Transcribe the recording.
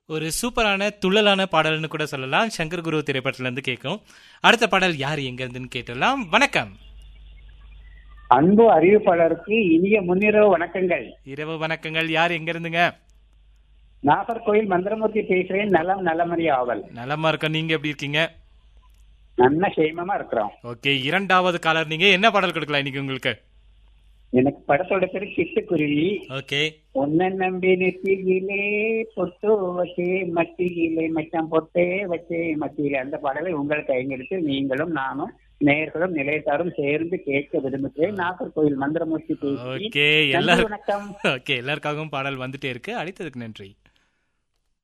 ஒரு சூப்பரான துள்ளலான பாடல்னு கூட சொல்லலாம் சங்கர் குரு திரைப்படத்துல இருந்து கேட்கும் அடுத்த பாடல் யார் எங்க இருந்துன்னு கேட்டலாம் வணக்கம் அன்பு அறிவிப்பாளருக்கு இனிய முன்னிரவு வணக்கங்கள் இரவு வணக்கங்கள் யார் எங்க இருந்துங்க நாகர்கோயில் மந்திரமூர்த்தி பேசுறேன் நலம் நலமறி ஆவல் நலமா இருக்கோம் நீங்க எப்படி இருக்கீங்க நல்ல சேமமா இருக்கிறோம் ஓகே இரண்டாவது காலர் நீங்க என்ன பாடல் கொடுக்கலாம் இன்னைக்கு உங்களுக்கு எனக்கு படத்தோட பேரு சிட்டுக்குருவி ஓகே உன்னை நம்பி நெத்தியிலே பொட்டு வச்சே மத்தியிலே மச்சான் பொட்டே வச்சே மத்தியிலே அந்த பாடலை உங்கள் கைங்கெடுத்து நீங்களும் நானும் நேர்களும் நிலையத்தாரும் சேர்ந்து கேட்க விரும்புகிறேன் நாகர்கோயில் மந்திரமூர்த்தி பேசி ஓகே நன்றி எல்லாரும் வணக்கம் ஓகே எல்லாருக்காகவும் பாடல் வந்துட்டே இருக்கு அழைத்ததுக்கு நன்றி